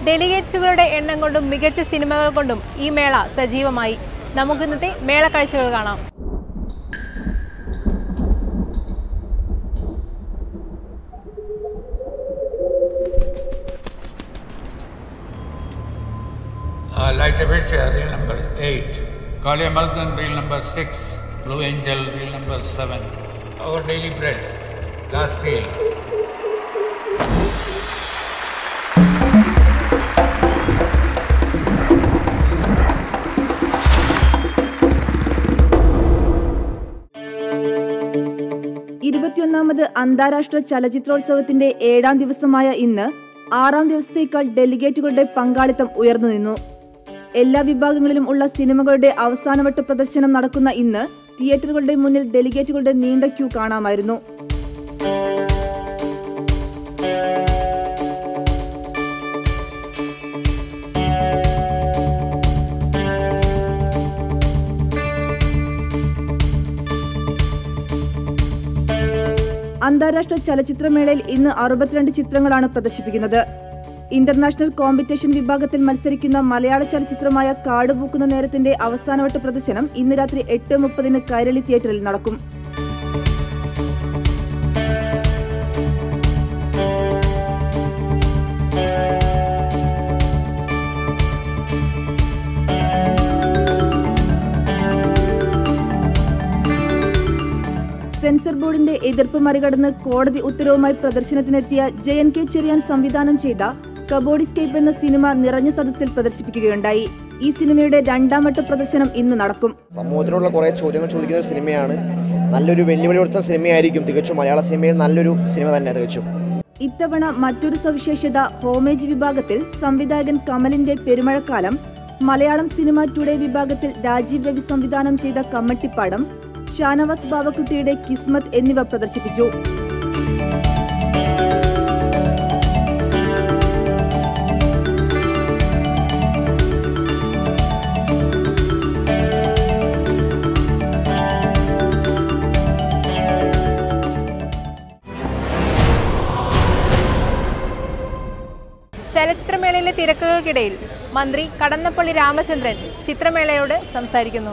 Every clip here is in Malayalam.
ഡെലിഗേറ്റ്സുകളുടെ എണ്ണം കൊണ്ടും മികച്ച സിനിമകൾ കൊണ്ടും ഈ മേള സജീവമായി നമുക്കിന്നത്തെ മേള കാഴ്ചകൾ കാണാം Uh, Light Aperture, reel number 8. Kali Amardan, reel number 6. Blue Angel, reel number 7. Our Daily Bread, last reel. ഇരുപത്തിയൊന്നാമത് അന്താരാഷ്ട്ര ചലച്ചിത്രോത്സവത്തിന്റെ ഏഴാം ദിവസമായ ഇന്ന് ആറാം ദിവസത്തേക്കാൾ ഡെലിഗേറ്റുകളുടെ പങ്കാളിത്തം ഉയർന്നു നിന്നു എല്ലാ വിഭാഗങ്ങളിലും ഉള്ള സിനിമകളുടെ അവസാനവട്ട പ്രദർശനം നടക്കുന്ന ഇന്ന് തിയേറ്ററുകളുടെ മുന്നിൽ ഡെലിഗേറ്റുകളുടെ നീണ്ട ക്യൂ കാണാമായിരുന്നു അന്താരാഷ്ട്ര ചലച്ചിത്രമേളയിൽ ഇന്ന് അറുപത്തിരണ്ട് ചിത്രങ്ങളാണ് പ്രദർശിപ്പിക്കുന്നത് ഇന്റർനാഷണൽ കോമ്പറ്റീഷൻ വിഭാഗത്തിൽ മത്സരിക്കുന്ന മലയാള ചലച്ചിത്രമായ കാട് പൂക്കുന്ന നേരത്തിന്റെ അവസാനവട്ട പ്രദർശനം ഇന്ന് രാത്രി എട്ട് മുപ്പതിന് കൈരളി തിയേറ്ററിൽ നടക്കും സെൻസർ ബോർഡിന്റെ എതിർപ്പ് മറികടന്ന് കോടതി ഉത്തരവുമായി പ്രദർശനത്തിനെത്തിയ ജയൻ കെ ചെറിയാൻ സംവിധാനം ചെയ്ത കബോഡിസ്കേപ്പ് എന്ന സിനിമ നിറഞ്ഞ സദസ്സിൽ പ്രദർശിപ്പിക്കുകയുണ്ടായി ഈ സിനിമയുടെ രണ്ടാം വട്ട പ്രദർശനം ഇന്ന് നടക്കും സമൂഹത്തിനുള്ള കുറേ ചോദ്യങ്ങൾ ചോദിക്കുന്ന ഒരു സിനിമയാണ് നല്ലൊരു വെല്ലുവിളി കൊടുത്ത സിനിമയായിരിക്കും തികച്ചും മലയാള സിനിമയിൽ നല്ലൊരു സിനിമ തന്നെ തികച്ചും ഇത്തവണ മറ്റൊരു സവിശേഷത ഹോമേജ് വിഭാഗത്തിൽ സംവിധായകൻ കമലിന്റെ പെരുമഴക്കാലം മലയാളം സിനിമ ടുഡേ വിഭാഗത്തിൽ രാജീവ് രവി സംവിധാനം ചെയ്ത കമ്മട്ടിപ്പാടം ഷാനവാസ് ബാവക്കുട്ടിയുടെ കിസ്മത്ത് എന്നിവ പ്രദർശിപ്പിച്ചു ചലച്ചിത്രമേളയിലെ തിരക്കുകൾക്കിടയിൽ മന്ത്രി കടന്നപ്പള്ളി രാമചന്ദ്രൻ ചിത്രമേളയോട് സംസാരിക്കുന്നു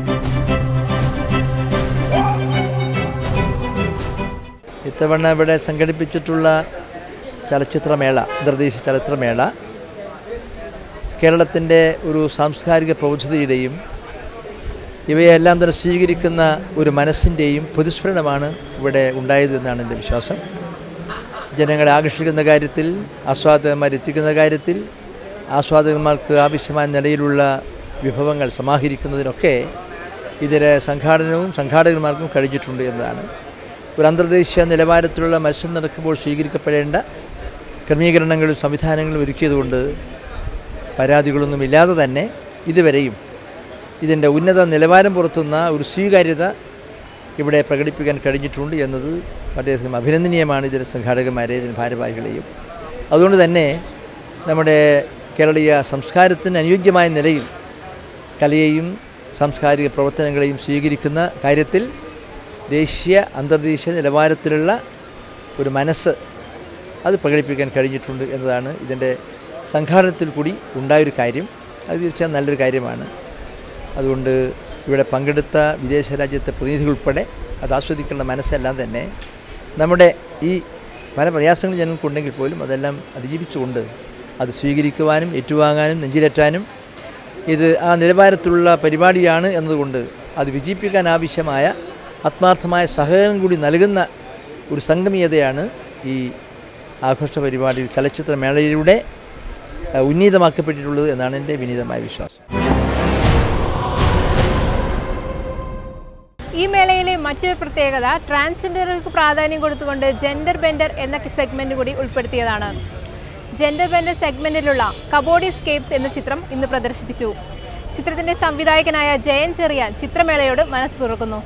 ഇത്തവണ ഇവിടെ സംഘടിപ്പിച്ചിട്ടുള്ള ചലച്ചിത്രമേള അന്തർദേശീയ ചലച്ചിത്രമേള കേരളത്തിൻ്റെ ഒരു സാംസ്കാരിക പ്രൗഢതയുടെയും ഇവയെല്ലാം തന്നെ സ്വീകരിക്കുന്ന ഒരു മനസ്സിൻ്റെയും പ്രതിസ്ഫുരണമാണ് ഇവിടെ ഉണ്ടായതെന്നാണ് എൻ്റെ വിശ്വാസം ജനങ്ങളെ ആകർഷിക്കുന്ന കാര്യത്തിൽ ആസ്വാദകന്മാരെത്തിക്കുന്ന കാര്യത്തിൽ ആസ്വാദകന്മാർക്ക് ആവശ്യമായ നിലയിലുള്ള വിഭവങ്ങൾ സമാഹരിക്കുന്നതിനൊക്കെ ഇതിലെ സംഘാടനവും സംഘാടകന്മാർക്കും കഴിഞ്ഞിട്ടുണ്ട് എന്നതാണ് ഒരു അന്തർദേശീയ നിലവാരത്തിലുള്ള മത്സരം നടക്കുമ്പോൾ സ്വീകരിക്കപ്പെടേണ്ട ക്രമീകരണങ്ങളും സംവിധാനങ്ങളും ഒരുക്കിയതുകൊണ്ട് പരാതികളൊന്നും ഇല്ലാതെ തന്നെ ഇതുവരെയും ഇതിൻ്റെ ഉന്നത നിലവാരം പുറത്തുന്ന ഒരു സ്വീകാര്യത ഇവിടെ പ്രകടിപ്പിക്കാൻ കഴിഞ്ഞിട്ടുണ്ട് എന്നത് വളരെയധികം അഭിനന്ദനീയമാണ് ഇതിൻ്റെ സംഘാടകന്മാരെ ഇതിൻ്റെ ഭാരവാഹികളെയും അതുകൊണ്ട് തന്നെ നമ്മുടെ കേരളീയ സംസ്കാരത്തിന് അനുയോജ്യമായ നിലയിൽ കലയെയും സാംസ്കാരിക പ്രവർത്തനങ്ങളെയും സ്വീകരിക്കുന്ന കാര്യത്തിൽ ദേശീയ അന്തർദേശീയ നിലവാരത്തിലുള്ള ഒരു മനസ്സ് അത് പ്രകടിപ്പിക്കാൻ കഴിഞ്ഞിട്ടുണ്ട് എന്നതാണ് ഇതിൻ്റെ സംഘാടനത്തിൽ കൂടി ഉണ്ടായൊരു കാര്യം അത് തീർച്ചയായും നല്ലൊരു കാര്യമാണ് അതുകൊണ്ട് ഇവിടെ പങ്കെടുത്ത വിദേശ രാജ്യത്തെ പ്രതിനിധികൾ ഉൾപ്പെടെ അത് ആസ്വദിക്കേണ്ട മനസ്സെല്ലാം തന്നെ നമ്മുടെ ഈ പല പ്രയാസങ്ങൾ ജനങ്ങൾക്കുണ്ടെങ്കിൽ പോലും അതെല്ലാം അതിജീവിച്ചുകൊണ്ട് അത് സ്വീകരിക്കുവാനും ഏറ്റുവാങ്ങാനും നെഞ്ചിലേറ്റാനും ഇത് ആ നിലവാരത്തിലുള്ള പരിപാടിയാണ് എന്നതുകൊണ്ട് അത് വിജയിപ്പിക്കാൻ ആവശ്യമായ ആത്മാർത്ഥമായ സഹകരണം കൂടി നൽകുന്ന ഒരു സംഗമീയതയാണ് ഈ ആഘോഷ പരിപാടിയിൽ ചലച്ചിത്രമേളയിലൂടെ അഹ്, ഉന്നീതമാക്കപ്പെട്ടിട്ടുള്ളത് എന്നാണ് എൻ്റെ വിനീതമായ വിശ്വാസം ഈ മേളയിലെ മറ്റൊരു പ്രത്യേകത ട്രാൻസ്ജെൻഡറുകൾക്ക് പ്രാധാന്യം കൊടുത്തുകൊണ്ട് ജെൻഡർ ബെൻഡർ എന്ന സെഗ്മെന്റ് കൂടി ഉൾപ്പെടുത്തിയതാണ് ജെൻഡർ ബെൻഡർ സെഗ്മെന്റിലുള്ള കബോഡി സ്കേപ്സ് എന്ന ചിത്രം ഇന്ന് പ്രദർശിപ്പിച്ചു ചിത്രത്തിന്റെ സംവിധായകനായ ജയൻ ചെറിയാൻ ചിത്രമേളയോട് മനസ്സ് തുറക്കുന്നു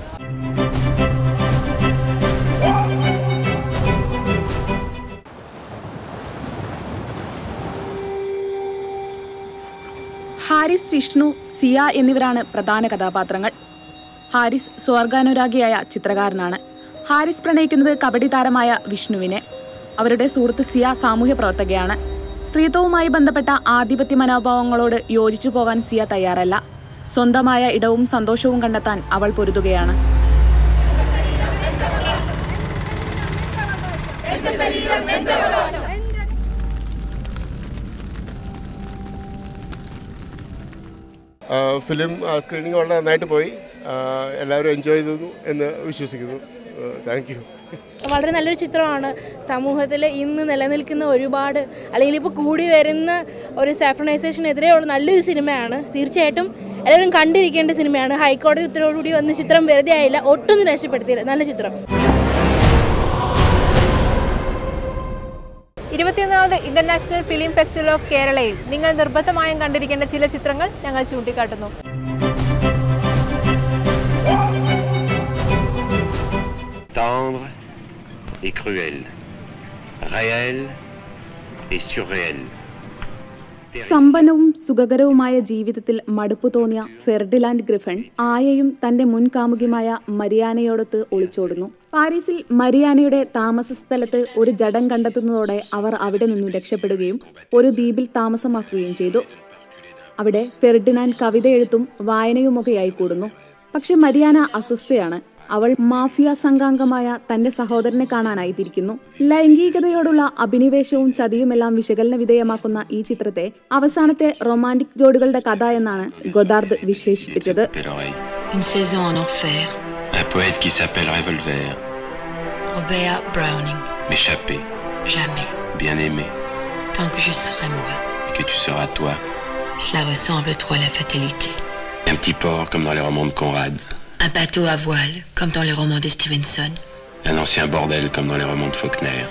ഹാരിസ് വിഷ്ണു സിയ എന്നിവരാണ് പ്രധാന കഥാപാത്രങ്ങൾ ഹാരിസ് സ്വർഗാനുരാഗിയായ ചിത്രകാരനാണ് ഹാരിസ് പ്രണയിക്കുന്നത് കബഡി താരമായ വിഷ്ണുവിനെ അവരുടെ സുഹൃത്ത് സിയ സാമൂഹ്യ പ്രവർത്തകയാണ് സ്ത്രീത്വവുമായി ബന്ധപ്പെട്ട ആധിപത്യ മനോഭാവങ്ങളോട് യോജിച്ചു പോകാൻ സിയ തയ്യാറല്ല സ്വന്തമായ ഇടവും സന്തോഷവും കണ്ടെത്താൻ അവൾ പൊരുതുകയാണ് ഫിലിം സ്ക്രീനിങ് വളരെ നന്നായിട്ട് പോയി ആ, എല്ലാവരും എൻജോയ് ചെയ്തു എന്ന് വിശ്വസിക്കുന്നു താങ്ക് യു വളരെ നല്ലൊരു ചിത്രമാണ് സമൂഹത്തിൽ ഇന്ന് നിലനിൽക്കുന്ന ഒരുപാട് അല്ലെങ്കിൽ ഇപ്പോൾ കൂടി വരുന്ന ഒരു സാഫ്രണൈസേഷനെതിരെയുള്ള നല്ലൊരു സിനിമയാണ് തീർച്ചയായിട്ടും എല്ലാവരും കണ്ടിരിക്കേണ്ട സിനിമയാണ് ഹൈക്കോടതി ഉത്തരവോടുകൂടി വന്ന ചിത്രം വെറുതെ ആയില്ല ഒട്ടും നിരാശപ്പെടുത്തിയില്ല നല്ല ചിത്രം ഇരുപത്തിയൊന്നാമത് ഇന്റർനാഷണൽ ഫിലിം ഫെസ്റ്റിവൽ ഓഫ് കേരളയിൽ നിങ്ങൾ നിർബന്ധമായും കണ്ടിരിക്കേണ്ട ചില ചിത്രങ്ങൾ ഞങ്ങൾ ചൂണ്ടിക്കാട്ടുന്നു tendre et cruel, réel et surréel. സമ്പന്നവും സുഖകരവുമായ ജീവിതത്തിൽ മടുപ്പു തോന്നിയ ഫെർഡിലാൻഡ് ഗ്രിഫൺ ആയയും തന്റെ മുൻ കാമുകിമായ മരിയാനയോടൊത്ത് ഒളിച്ചോടുന്നു പാരീസിൽ മരിയാനയുടെ താമസ സ്ഥലത്ത് ഒരു ജഡം കണ്ടെത്തുന്നതോടെ അവർ അവിടെ നിന്നും രക്ഷപ്പെടുകയും ഒരു ദ്വീപിൽ താമസമാക്കുകയും ചെയ്തു അവിടെ ഫെർഡിനാൻഡ് കവിത എഴുത്തും വായനയുമൊക്കെയായി കൂടുന്നു പക്ഷെ മരിയാന അസ്വസ്ഥയാണ് അവൾ മാഫിയ സംഘാംഗമായ തന്റെ സഹോദരനെ കാണാനായി തിരിക്കുന്നു ലൈംഗികതയോടുള്ള അഭിനിവേശവും ചതിയുമെല്ലാം വിശകലന വിധേയമാക്കുന്ന ഈ ചിത്രത്തെ അവസാനത്തെ റൊമാന്റിക് ജോഡികളുടെ കഥ എന്നാണ് ഗൊദാർദ് വിശേഷിപ്പിച്ചത് Belle oreille. Une saison en enfer. Un poète qui s'appelle Revolver. Robert Browning. Échappé, Jamais. bien aimé, Tant que je serai moi. et que tu seras toi. Cela ressemble trop à la fatalité. Un petit port comme dans les romans de Conrad. Un bateau à voile, comme dans les romans de Stevenson. Un ancien bordel comme dans les romans de Faulkner.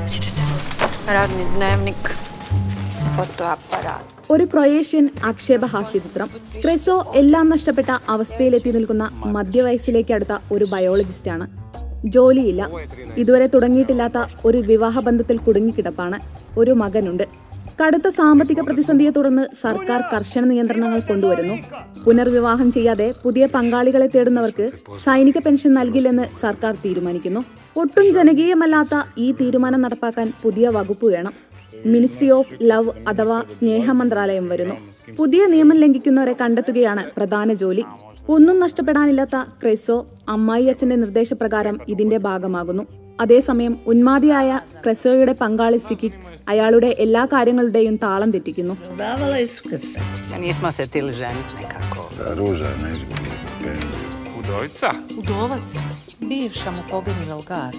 Radni dnevnik, fotoaparat. ഒരു ക്രൊയേഷ്യൻ ആക്ഷേപഹാസ്യ ചിത്രം ക്രെസോ എല്ലാം നഷ്ടപ്പെട്ട അവസ്ഥയിലെത്തി നിൽക്കുന്ന മധ്യവയസ്സിലേക്ക് അടുത്ത ഒരു ബയോളജിസ്റ്റാണ് ജോലിയില്ല ഇതുവരെ തുടങ്ങിയിട്ടില്ലാത്ത ഒരു വിവാഹബന്ധത്തിൽ കുടുങ്ങിക്കിടപ്പാണ് ഒരു മകനുണ്ട് കടുത്ത സാമ്പത്തിക പ്രതിസന്ധിയെ തുടർന്ന് സർക്കാർ കർശന നിയന്ത്രണങ്ങൾ കൊണ്ടുവരുന്നു പുനർവിവാഹം ചെയ്യാതെ പുതിയ പങ്കാളികളെ തേടുന്നവർക്ക് സൈനിക പെൻഷൻ നൽകില്ലെന്ന് സർക്കാർ തീരുമാനിക്കുന്നു ഒട്ടും ജനകീയമല്ലാത്ത ഈ തീരുമാനം നടപ്പാക്കാൻ പുതിയ വകുപ്പ് വേണം മിനിസ്ട്രി ഓഫ് ലവ് അഥവാ സ്നേഹ മന്ത്രാലയം വരുന്നു പുതിയ നിയമം ലംഘിക്കുന്നവരെ കണ്ടെത്തുകയാണ് പ്രധാന ജോലി ഒന്നും നഷ്ടപ്പെടാനില്ലാത്ത ക്രെസോ അമ്മായി അച്ഛന്റെ നിർദ്ദേശപ്രകാരം ഇതിന്റെ ഭാഗമാകുന്നു അതേസമയം ഉന്മാദിയായ ക്രെസോയുടെ പങ്കാളി സിക്കിക് അയാളുടെ എല്ലാ കാര്യങ്ങളുടെയും താളം തെറ്റിക്കുന്നു Davala je sukrstati. Nismo se tili ženiti nekako. Ruža, neće biti penzija. Udovica? Udovac, bivša mu poginula u gar.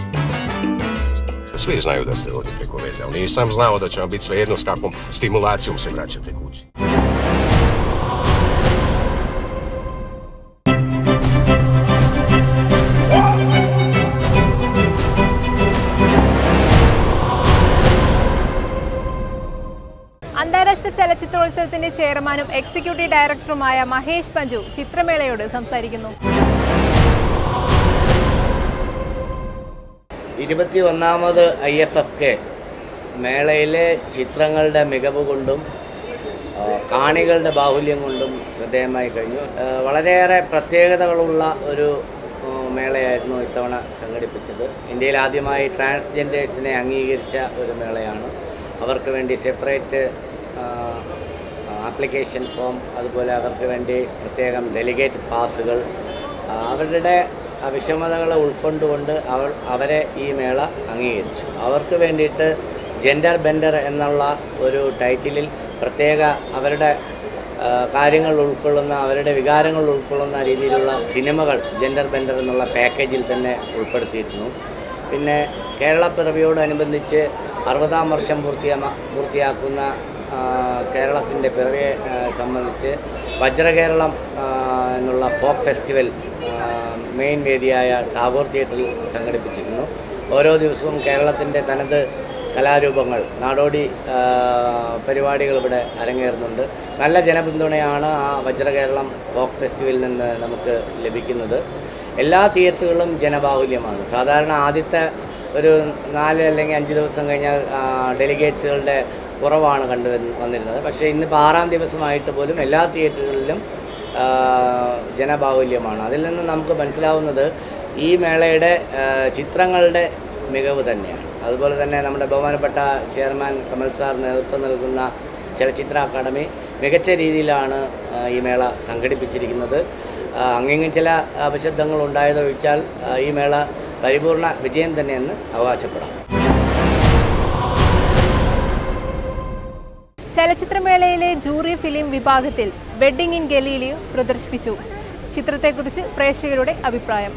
Svi znaju da ste ovdje preko veze, ali nisam znao da će vam biti svejedno s kakvom stimulacijom se vraćate kući. അന്താരാഷ്ട്ര ചലച്ചിത്രോത്സവത്തിന്റെ ചെയർമാനും എക്സിക്യൂട്ടീവ് ഡയറക്ടറുമായ മഹേഷ് പഞ്ചു ചിത്രമേളയോട് സംസാരിക്കുന്നു ഇരുപത്തി ഒന്നാമത് ഐ എഫ് എഫ് കെ മേളയിലെ ചിത്രങ്ങളുടെ മികവ് കൊണ്ടും ആ, കാണികളുടെ ബാഹുല്യം കൊണ്ടും ശ്രദ്ധേയമായി കഴിഞ്ഞു ആ, വളരെയേറെ പ്രത്യേകതകളുള്ള ഒരു ആ, മേളയായിരുന്നു ഇത്തവണ സംഘടിപ്പിച്ചത് ഇന്ത്യയിൽ ആദ്യമായി ട്രാൻസ്ജെൻഡേഴ്സിനെ അംഗീകരിച്ച ഒരു മേളയാണ് അവർക്ക് വേണ്ടി സെപ്പറേറ്റ് ആപ്ലിക്കേഷൻ ഫോം അതുപോലെ അവർക്ക് വേണ്ടി പ്രത്യേകം ഡെലിഗേറ്റ് പാസുകൾ ആ, അവരുടെ ആ വിഷമതകളെ ഉൾക്കൊണ്ടുകൊണ്ട് അവർ അവരെ ഈ മേള അംഗീകരിച്ചു അവർക്ക് വേണ്ടിയിട്ട് ജെൻഡർ ബെൻഡർ എന്നുള്ള ഒരു ടൈറ്റിലിൽ പ്രത്യേക അവരുടെ ആ, കാര്യങ്ങൾ ഉൾക്കൊള്ളുന്ന അവരുടെ വികാരങ്ങൾ ഉൾക്കൊള്ളുന്ന രീതിയിലുള്ള സിനിമകൾ ജെൻഡർ ബെൻഡർ എന്നുള്ള പാക്കേജിൽ തന്നെ ഉൾപ്പെടുത്തിയിരുന്നു പിന്നെ കേരളപ്പിറവിയോടനുബന്ധിച്ച് അറുപതാം വർഷം പൂർത്തിയാ പൂർത്തിയാക്കുന്ന കേരളത്തിൻ്റെ പിറവിയെ ആ, സംബന്ധിച്ച് വജ്രകേരളം ആ, എന്നുള്ള ഫോക്ക് ഫെസ്റ്റിവൽ ആ, മെയിൻ വേദിയായ ടാഗോർ തിയേറ്ററിൽ സംഘടിപ്പിച്ചിരുന്നു ഓരോ ദിവസവും കേരളത്തിൻ്റെ തനത് കലാരൂപങ്ങൾ നാടോടി ആ, പരിപാടികൾ ഇവിടെ അരങ്ങേറുന്നുണ്ട് നല്ല ജനപിന്തുണയാണ് ആ വജ്രകേരളം ഫോക്ക് ഫെസ്റ്റിവലിൽ നിന്ന് നമുക്ക് ലഭിക്കുന്നത് എല്ലാ തിയേറ്ററുകളും ജനബാഹുല്യമാണ് സാധാരണ ആദ്യത്തെ ഒരു നാല് അല്ലെങ്കിൽ അഞ്ച് ദിവസം കഴിഞ്ഞാൽ ആ, ഡെലിഗേറ്റ്സുകളുടെ കുറവാണ് കണ്ടു വന്ന് വന്നിരുന്നത് പക്ഷേ ഇന്നിപ്പോൾ ആറാം ദിവസമായിട്ട് പോലും എല്ലാ തിയേറ്ററുകളിലും ആ, ജനബാഹുല്യമാണ് അതിൽ നിന്ന് നമുക്ക് മനസ്സിലാവുന്നത് ഈ മേളയുടെ ആ, ചിത്രങ്ങളുടെ മികവ് തന്നെയാണ് അതുപോലെ തന്നെ നമ്മുടെ ബഹുമാനപ്പെട്ട ചെയർമാൻ കമൽ സാർ നേതൃത്വം നൽകുന്ന ചലച്ചിത്ര അക്കാദമി മികച്ച രീതിയിലാണ് ആ, ഈ മേള സംഘടിപ്പിച്ചിരിക്കുന്നത് ആ, അങ്ങിങ്ങും ചില അപശബ്ദങ്ങൾ ഉണ്ടായതൊഴിച്ചാൽ ആ, ഈ മേള പരിപൂർണ വിജയം തന്നെയെന്ന് അവകാശപ്പെടാം ചലച്ചിത്രമേളയിലെ ജൂറി ഫിലിം വിഭാഗത്തിൽ വെഡിങ് ഇൻ ഗലീലിയോ പ്രദർശിപ്പിച്ചു ചിത്രത്തെക്കുറിച്ച് പ്രേക്ഷകരുടെ അഭിപ്രായം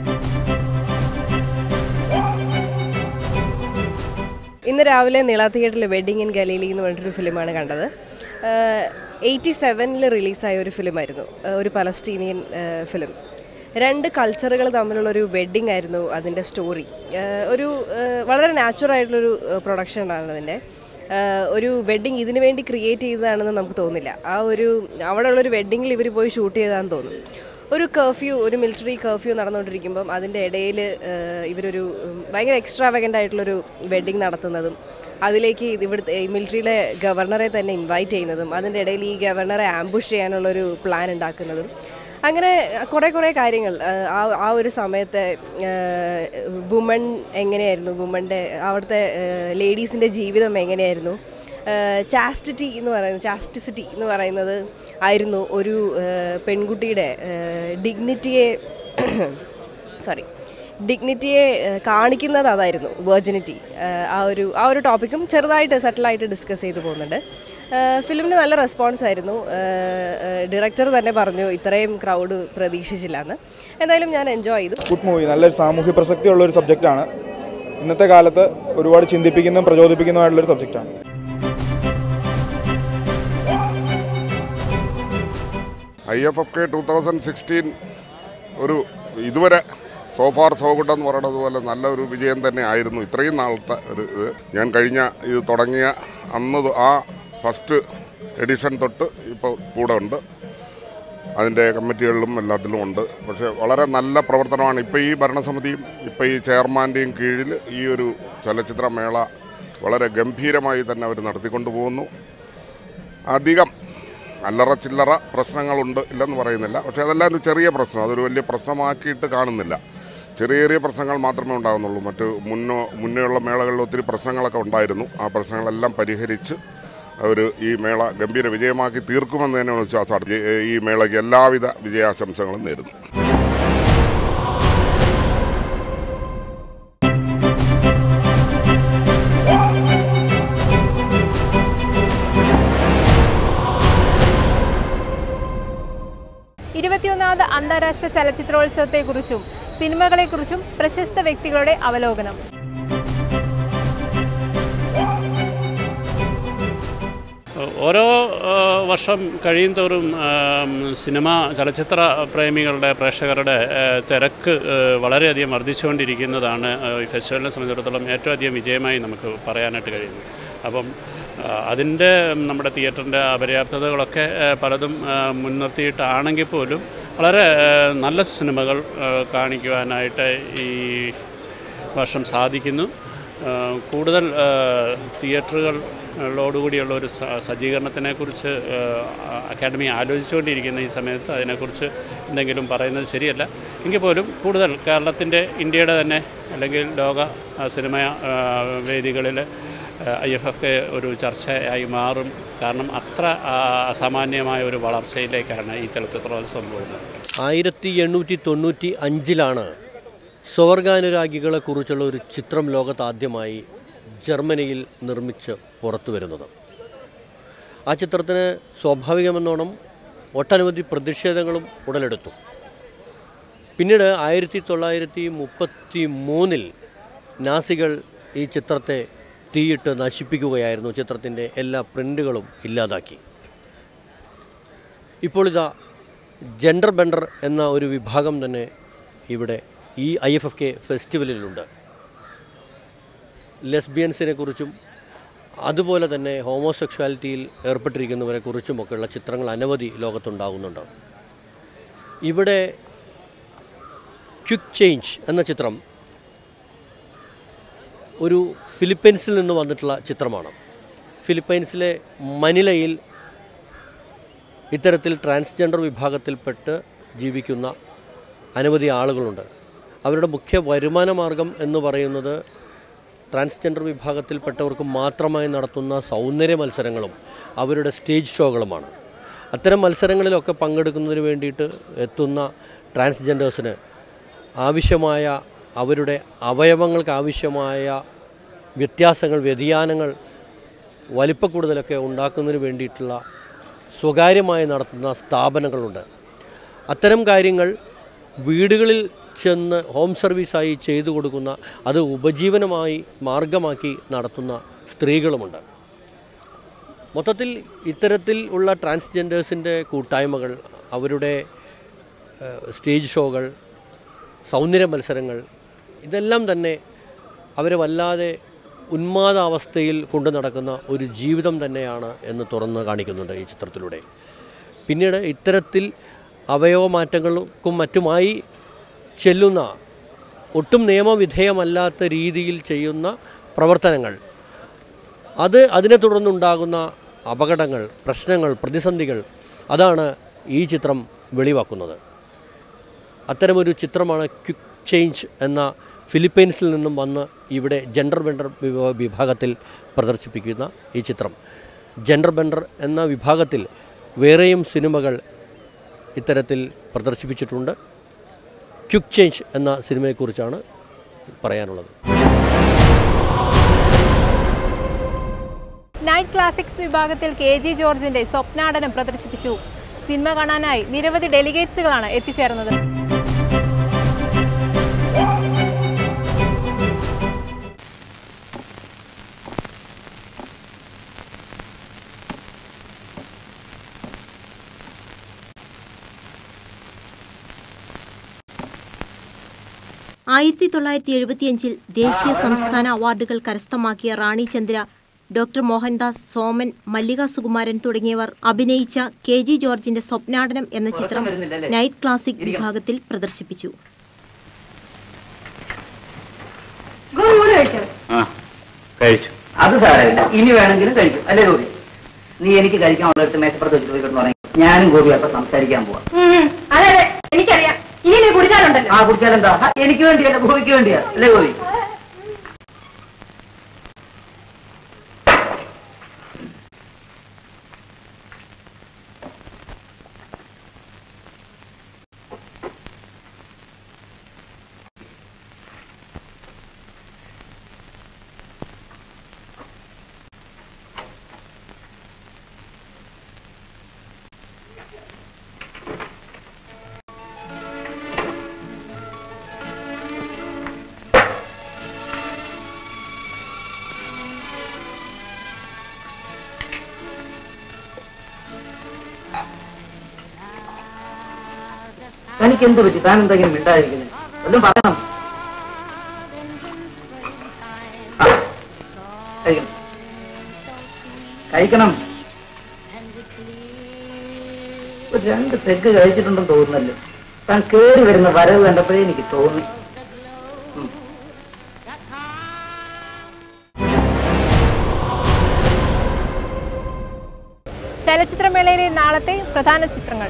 ഇന്ന് രാവിലെ നീള തിയേറ്ററിൽ വെഡിങ് ഇൻ ഗലീലി എന്ന് പറഞ്ഞിട്ടൊരു ഫിലിമാണ് കണ്ടത് എയ്റ്റി സെവനിൽ റിലീസായ ഒരു ഫിലിമായിരുന്നു ആഹ് ഒരു പലസ്റ്റീനിയൻ ഫിലിം രണ്ട് കൾച്ചറുകൾ തമ്മിലുള്ളൊരു വെഡ്ഡിങ് ആയിരുന്നു അതിൻ്റെ സ്റ്റോറി ഒരു ആഹ് വളരെ നാച്ചുറൽ ആയിട്ടുള്ളൊരു പ്രൊഡക്ഷനാണ് അതിൻ്റെ ആഹ് ഒരു വെഡ്ഡിങ് ഇതിനു വേണ്ടി ക്രിയേറ്റ് ചെയ്തതാണെന്ന് നമുക്ക് തോന്നില്ല ആ ഒരു അവിടെ ഉള്ളൊരു വെഡ്ഡിങ്ങിൽ ഇവർ പോയി ഷൂട്ട് ചെയ്താന്ന് തോന്നും ഒരു കർഫ്യൂ ഒരു മിലിറ്ററി കർഫ്യൂ നടന്നുകൊണ്ടിരിക്കുമ്പം അതിൻ്റെ ഇടയിൽ ഇവരൊരു ഉം, ഭയങ്കര എക്സ്ട്രാവഗൻ്റ് ആയിട്ടുള്ളൊരു വെഡ്ഡിങ് നടത്തുന്നതും അതിലേക്ക് ഇത് ഇവിടുത്തെ ഈ മിലിറ്ററിയിലെ ഗവർണറെ തന്നെ ഇൻവൈറ്റ് ചെയ്യുന്നതും അതിൻ്റെ ഇടയിൽ ഈ ഗവർണറെ ആംബുഷ് ചെയ്യാനുള്ളൊരു പ്ലാൻ ഉണ്ടാക്കുന്നതും അങ്ങനെ കുറേ കുറേ കാര്യങ്ങൾ ആ, ആ ആ ഒരു സമയത്തെ വുമൺ എങ്ങനെയായിരുന്നു വുമൻ്റെ അവിടുത്തെ ലേഡീസിൻ്റെ ജീവിതം എങ്ങനെയായിരുന്നു ചാസ്റ്റിറ്റി എന്ന് പറയുന്നത് ചാസ്റ്റിസിറ്റി എന്ന് പറയുന്നത് ആയിരുന്നു ഒരു ആ, പെൺകുട്ടിയുടെ ഡിഗ്നിറ്റിയെ സോറി ഡിഗ്നിറ്റിയെ കാണിക്കുന്നത് അതായിരുന്നു വെർജിനിറ്റി ആ ഒരു ആ ഒരു ടോപ്പിക്കും ചെറുതായിട്ട് സെറ്റിലായിട്ട് ഡിസ്കസ് ചെയ്തു പോകുന്നുണ്ട് ഫിലിമിന് നല്ല റെസ്പോൺസ് ആയിരുന്നു ഡയറക്ടർ തന്നെ പറഞ്ഞു ഇത്രയും ക്രൗഡ് പ്രതീക്ഷിച്ചില്ല എന്ന് എന്തായാലും ഞാൻ എൻജോയ് ചെയ്തു ഗുഡ് മൂവി നല്ലൊരു സാമൂഹ്യ പ്രസക്തിയുള്ള ഒരു സബ്ജക്റ്റാണ് ഇന്നത്തെ കാലത്ത് ഒരുപാട് ചിന്തിപ്പിക്കുന്നതും പ്രചോദിപ്പിക്കുന്നതുമായിട്ടുള്ളൊരു സബ്ജക്റ്റാണ് I F F K two thousand sixteen ഒരു ഇതുവരെ സോ ഫാർ സോ ഗുഡ് എന്ന് പറയുന്നത് പോലെ നല്ലൊരു വിജയം തന്നെ ആയിരുന്നു ഇത്രയും നാളത്തെ ഒരു ഇത് ഞാൻ കഴിഞ്ഞ ഇത് തുടങ്ങിയ അന്ന് തൊ- ആ ഫസ്റ്റ് എഡിഷൻ തൊട്ട് ഇപ്പോൾ കൂടെ ഉണ്ട് അതിൻ്റെ കമ്മിറ്റികളിലും എല്ലാത്തിലും ഉണ്ട് പക്ഷേ വളരെ നല്ല പ്രവർത്തനമാണ് ഇപ്പോൾ ഈ ഭരണസമിതിയും ഇപ്പോൾ ഈ ചെയർമാൻ്റെയും കീഴിൽ ഈ ഒരു ചലച്ചിത്രമേള വളരെ ഗംഭീരമായി തന്നെ അവർ നടത്തിക്കൊണ്ടു പോകുന്നു അധികം അല്ലറ ചില്ലറ പ്രശ്നങ്ങളുണ്ട് ഇല്ലെന്ന് പറയുന്നില്ല പക്ഷേ അതെല്ലാം ഒരു ചെറിയ പ്രശ്നം അതൊരു വലിയ പ്രശ്നമാക്കിയിട്ട് കാണുന്നില്ല ചെറിയ ചെറിയ പ്രശ്നങ്ങൾ മാത്രമേ ഉണ്ടാകുന്നുള്ളൂ മറ്റ് മുന്നോ മുന്നേയുള്ള മേളകളിൽ ഒത്തിരി പ്രശ്നങ്ങളൊക്കെ ഉണ്ടായിരുന്നു ആ പ്രശ്നങ്ങളെല്ലാം പരിഹരിച്ച് അവർ ഈ മേള ഗംഭീര വിജയമാക്കി തീർക്കുമെന്ന് തന്നെയാണ് വിശ്വാസം ഈ മേളയ്ക്ക് എല്ലാവിധ വിജയാശംസകളും നേരുന്നു ഇരുപത്തിയൊന്നാമത് അന്താരാഷ്ട്ര ചലച്ചിത്രോത്സവത്തെക്കുറിച്ചും സിനിമകളെക്കുറിച്ചും പ്രശസ്ത വ്യക്തികളുടെ അവലോകനം ഓരോ ആ, വർഷം കഴിയും തോറും ആം, സിനിമ ചലച്ചിത്ര പ്രേമികളുടെ പ്രേക്ഷകരുടെ ആ, തിരക്ക് ആ, വളരെയധികം വർദ്ധിച്ചുകൊണ്ടിരിക്കുന്നതാണ് ആ, ഈ ഫെസ്റ്റിവലിനെ സംബന്ധിച്ചിടത്തോളം ഏറ്റവും അധികം വിജയമായി നമുക്ക് പറയാനായിട്ട് കഴിയുന്നത് അപ്പം ആ, അതിൻ്റെ നമ്മുടെ തിയേറ്ററിൻ്റെ അപര്യാപ്തതകളൊക്കെ ആ, പലതും ആ, മുൻനിർത്തിയിട്ടാണെങ്കിൽ പോലും വളരെ ആ, നല്ല സിനിമകൾ ആ, കാണിക്കുവാനായിട്ട് ഈ വർഷം സാധിക്കുന്നു ആ, കൂടുതൽ ആ, തിയേറ്ററുകളോടുകൂടിയുള്ള ഒരു സ- സജ്ജീകരണത്തിനെക്കുറിച്ച് ആ, അക്കാഡമി ആലോചിച്ചുകൊണ്ടിരിക്കുന്ന ഈ സമയത്ത് അതിനെക്കുറിച്ച് എന്തെങ്കിലും പറയുന്നത് ശരിയല്ല എങ്കിൽ പോലും കൂടുതൽ കേരളത്തിൻ്റെ ഇന്ത്യയുടെ തന്നെ അല്ലെങ്കിൽ ലോക ആ, സിനിമ ആ, വേദികളിൽ ഐ എഫ് എഫ് കെ ഒരു ചർച്ചയായി മാറും കാരണം അത്ര ആ, അസാമാന്യമായ ഒരു വളർച്ചയിലേക്കാണ് ഈ ചലച്ചിത്രോത്സവം പോകുന്നത് ആയിരത്തി എണ്ണൂറ്റി തൊണ്ണൂറ്റി അഞ്ചിലാണ് സ്വർഗാനുരാഗികളെ കുറിച്ചുള്ള ഒരു ചിത്രം ലോകത്ത് ആദ്യമായി ജർമ്മനിയിൽ നിർമ്മിച്ച് പുറത്തു വരുന്നത് ആ ചിത്രത്തിന് സ്വാഭാവികമെന്നോണം ഒട്ടനവധി പ്രതിഷേധങ്ങളും ഉടലെടുത്തു പിന്നീട് ആയിരത്തി തൊള്ളായിരത്തി മുപ്പത്തി മൂന്നിൽ നാസികൾ ഈ ചിത്രത്തെ തീയിട്ട് നശിപ്പിക്കുകയായിരുന്നു ചിത്രത്തിൻ്റെ എല്ലാ പ്രിൻ്റുകളും ഇല്ലാതാക്കി ഇപ്പോൾ ഇതാ ജെൻഡർ ബെൻഡർ എന്ന ഒരു വിഭാഗം തന്നെ ഇവിടെ ഈ ഐ എഫ് എഫ് കെ ഫെസ്റ്റിവലിലുണ്ട് ലെസ്ബിയൻസിനെ കുറിച്ചും അതുപോലെ തന്നെ ഹോമോസെക്ഷുവാലിറ്റിയിൽ ഏർപ്പെട്ടിരിക്കുന്നവരെ കുറിച്ചുമൊക്കെയുള്ള ചിത്രങ്ങൾ അനവധി ലോകത്തുണ്ടാകുന്നുണ്ട് ഇവിടെ ക്വിക്ക് ചേഞ്ച് എന്ന ചിത്രം ഒരു ഫിലിപ്പൈൻസിൽ നിന്ന് വന്നിട്ടുള്ള ചിത്രമാണ് ഫിലിപ്പൈൻസിലെ മനിലയിൽ ഇത്തരത്തിൽ ട്രാൻസ്ജെൻഡർ വിഭാഗത്തിൽപ്പെട്ട് ജീവിക്കുന്ന അനവധി ആളുകളുണ്ട് അവരുടെ മുഖ്യ വരുമാന മാർഗം എന്ന് പറയുന്നത് ട്രാൻസ്ജെൻഡർ വിഭാഗത്തിൽപ്പെട്ടവർക്ക് മാത്രമായി നടത്തുന്ന സൗന്ദര്യ മത്സരങ്ങളും അവരുടെ സ്റ്റേജ് ഷോകളുമാണ് അത്തരം മത്സരങ്ങളിലൊക്കെ പങ്കെടുക്കുന്നതിന് വേണ്ടിയിട്ട് എത്തുന്ന ട്രാൻസ്ജെൻഡേഴ്സിന് ആവശ്യമായ അവരുടെ അവയവങ്ങൾക്ക് ആവശ്യമായ വ്യത്യാസങ്ങൾ വ്യതിയാനങ്ങൾ വലിപ്പക്കൂടുതലൊക്കെ ഉണ്ടാക്കുന്നതിന് വേണ്ടിയിട്ടുള്ള സ്വകാര്യമായി നടത്തുന്ന സ്ഥാപനങ്ങളുണ്ട് അത്തരം കാര്യങ്ങൾ വീടുകളിൽ ചെന്ന് ഹോം സർവീസായി ചെയ്തു കൊടുക്കുന്ന അത് ഉപജീവനമായി മാർഗമാക്കി നടത്തുന്ന സ്ത്രീകളുമുണ്ട് മൊത്തത്തിൽ ഇത്തരത്തിൽ ഉള്ള ട്രാൻസ്ജെൻഡേഴ്സിൻ്റെ കൂട്ടായ്മകൾ അവരുടെ ഏഹ്, സ്റ്റേജ് ഷോകൾ സൗന്ദര്യ മത്സരങ്ങൾ ഇതെല്ലാം തന്നെ അവരെ വല്ലാതെ ഉന്മാദാവസ്ഥയിൽ കൊണ്ടു നടക്കുന്ന ഒരു ജീവിതം തന്നെയാണ് എന്ന് തുറന്ന് കാണിക്കുന്നുണ്ട് ഈ ചിത്രത്തിലൂടെ പിന്നീട് ഇത്തരത്തിൽ അവയവമാറ്റങ്ങൾക്കും മറ്റുമായി ചെല്ലുന്ന ഒട്ടും നിയമവിധേയമല്ലാത്ത രീതിയിൽ ചെയ്യുന്ന പ്രവർത്തനങ്ങൾ അത് അതിനെ തുടർന്നുണ്ടാകുന്ന അപകടങ്ങൾ പ്രശ്നങ്ങൾ പ്രതിസന്ധികൾ അതാണ് ഈ ചിത്രം വെളിവാക്കുന്നത് അത്തരമൊരു ചിത്രമാണ് ക്വിക്ക് ചേഞ്ച് എന്ന ഫിലിപ്പൈൻസിൽ നിന്നും വന്ന് ഇവിടെ ജെൻഡർ ബെൻഡർ വിഭാ- വിഭാഗത്തിൽ പ്രദർശിപ്പിക്കുന്ന ഈ ചിത്രം ജെൻഡർ ബെൻഡർ എന്ന വിഭാഗത്തിൽ വേറെയും സിനിമകൾ ഇത്തരത്തിൽ പ്രദർശിപ്പിച്ചിട്ടുണ്ട് ക്വിക്ക് ചേഞ്ച് എന്ന സിനിമയെക്കുറിച്ചാണ് പറയാനുള്ളത് നൈറ്റ് ക്ലാസിക്സ് വിഭാഗത്തിൽ കെ ജി ജോർജിന്റെ സ്വപ്നാടനം പ്രദർശിപ്പിച്ചു സിനിമ കാണാനായി നിരവധി ഡെലിഗേറ്റ്സുകളാണ് എത്തിച്ചേർന്നത് ആയിരത്തി തൊള്ളായിരത്തി എഴുപത്തിയഞ്ചിൽ ദേശീയ സംസ്ഥാന അവാർഡുകൾ കരസ്ഥമാക്കിയ റാണി ചന്ദ്ര ഡോക്ടർ മോഹൻദാസ് സോമൻ മല്ലിക സുകുമാരൻ തുടങ്ങിയവർ അഭിനയിച്ച കെ ജി ജോർജിന്റെ സ്വപ്നാടനം എന്ന ചിത്രം നൈറ്റ് ക്ലാസിക് വിഭാഗത്തിൽ പ്രദർശിപ്പിച്ചു ആ കഴിച്ചു അത് സാരമില്ല ഇനി വേണമെങ്കിലും കഴിക്കും അല്ലേ ഗോപി നീ എനിക്ക് കഴിക്കാനുള്ളിടത്ത് മേശപ്പുറത്ത് വെച്ചിട്ട് പോയി കിടന്നു പറയും ഞാനും ഗോപി അപ്പൊ സംസാരിക്കാൻ പോവാ അതെ അതെ എനിക്കറിയാം ഇനി നീ കുടിച്ചാലുണ്ടല്ലോ ആ കുടിച്ചാലെന്താ ആ, എനിക്ക് വേണ്ടിയല്ല ഗോപിക്ക് വേണ്ടിയാ അല്ലേ ഗോപി തനിക്ക് എന്ത് പറ്റി താൻ എന്തെങ്കിലും മിണ്ടായിരിക്കുന്നത് ഒന്നും പറയണം ആ, കഴിക്കണം കഴിക്കണം ഒരു രണ്ട് പെഗ് കഴിച്ചിട്ടുണ്ടെന്ന് തോന്നുന്നല്ലോ താൻ കേറി വരുന്ന വരവ് കണ്ടപ്പോഴേ എനിക്ക് തോന്നി ഉം. ചലച്ചിത്രമേളയിലെ നാളത്തെ പ്രധാന ചിത്രങ്ങൾ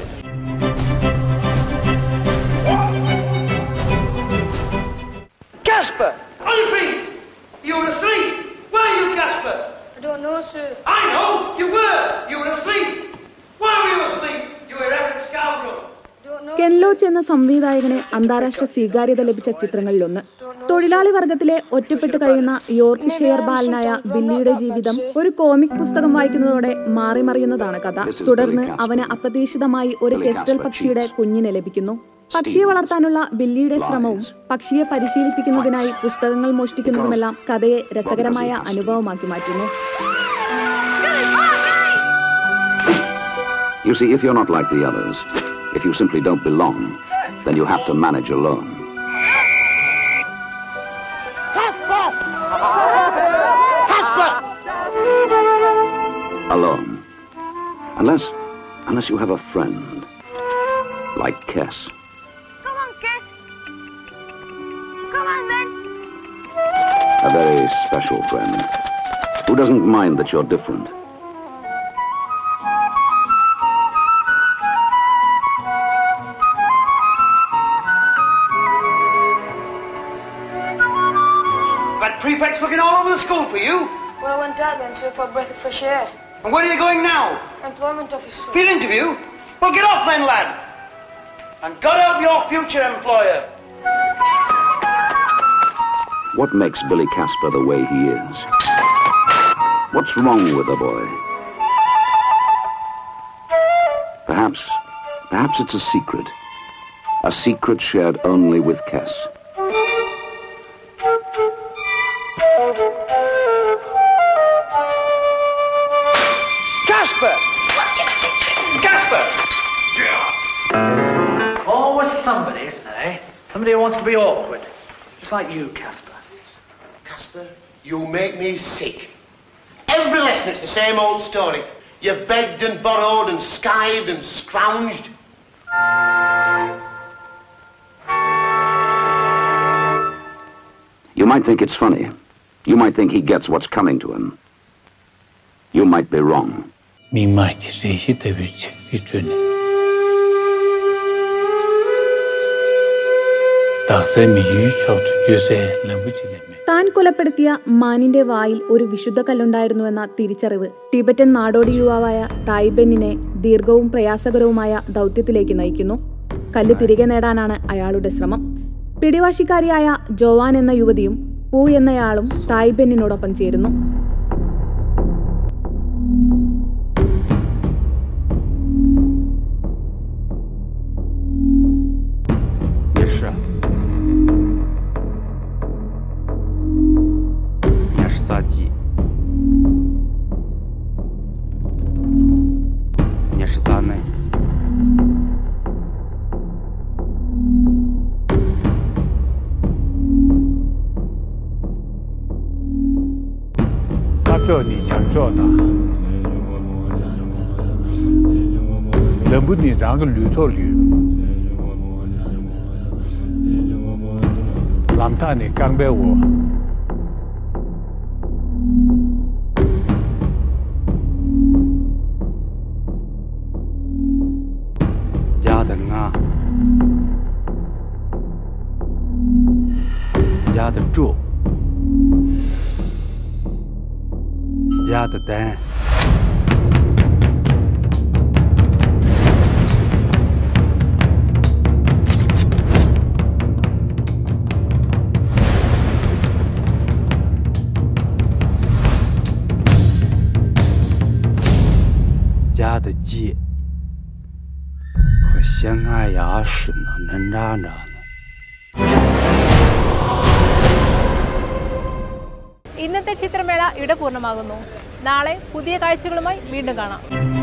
Casper! Oliphant! You were asleep! Where are you, Casper? I don't know, sir. I know! You were! You were asleep! Why were you asleep? You irreverent scoundrel! Ken Loach എന്ന സംവിധായകന് അന്താരാഷ്ട്ര സ്വീകാര്യത ലഭിച്ച ചിത്രങ്ങളിലൊന്ന് തൊഴിലാളി വർഗത്തിലെ ഒറ്റപ്പെട്ടു കഴിയുന്ന യോർക്ക്ഷയർ ബാലനായ ബില്ലിയുടെ ജീവിതം ഒരു കോമിക് പുസ്തകം വായിക്കുന്നതോടെ മാറിമറിയുന്നതാണ് കഥ തുടർന്ന് അവന് അപ്രതീക്ഷിതമായി ഒരു കെസ്റ്റൽ പക്ഷിയുടെ കുഞ്ഞിനെ ലഭിക്കുന്നു പക്ഷിയെ വളർത്താനുള്ള ബില്ലിയുടെ ശ്രമവും പക്ഷിയെ പരിശീലിപ്പിക്കുന്നതിനായി പുസ്തകങ്ങൾ മോഷ്ടിക്കുന്നതുമെല്ലാം കഥയെ രസകരമായ അനുഭവമാക്കി മാറ്റുന്നു You see, if you're not like the others, if you simply don't belong, then you have to manage alone. Casper! Casper! Alone. Unless, unless you have a friend. Like Kess. Come on, Kiss. Come on, then. A very special friend. Who doesn't mind that you're different. But that prefect's looking all over the school for you. Well, I went out then, so for a breath of fresh air. And where are you going now? Employment officer. Field interview? Well, get off then, lad. And God help your future employer. What makes Billy Casper the way he is? What's wrong with the boy? Perhaps, perhaps it's a secret. A secret shared only with Kess. Casper! Casper! Yeah. Always somebody, isn't there? eh? Somebody who wants to be awkward. Just like you, Casper. Casper, you make me sick. Every lesson it's the same old story. You've begged and borrowed and skived and scrounged. You might think it's funny. You might think he gets what's coming to him. You might be wrong. 明白的这些对不起，一准的。大生命宇宙的角色能不记得？ താൻ കൊലപ്പെടുത്തിയ മാനിന്റെ വായിൽ ഒരു വിശുദ്ധ കല്ലുണ്ടായിരുന്നുവെന്ന തിരിച്ചറിവ് ടിബറ്റൻ നാടോടി യുവാവായ തായ്ബെന്നിനെ ദീർഘവും പ്രയാസകരവുമായ ദൗത്യത്തിലേക്ക് നയിക്കുന്നു കല്ല് തിരികെ നേടാനാണ് അയാളുടെ ശ്രമം പിടിവാശിക്കാരിയായ ജോവാൻ എന്ന യുവതിയും പൂ എന്നയാളും തായ്ബെന്നിനോടൊപ്പം ചേരുന്നു 也是啊。也是杀鸡。也是杀内。 他做你想做的，能不能让个绿做绿？让他你干给我。 家的啊，家的住，家的蛋。家的鸡和相爱呀是呢，能让着呢。 ഇന്നത്തെ ചിത്രമേള ഇവിടെ പൂർണ്ണമാകുന്നു നാളെ പുതിയ കാഴ്ചകളുമായി വീണ്ടും കാണാം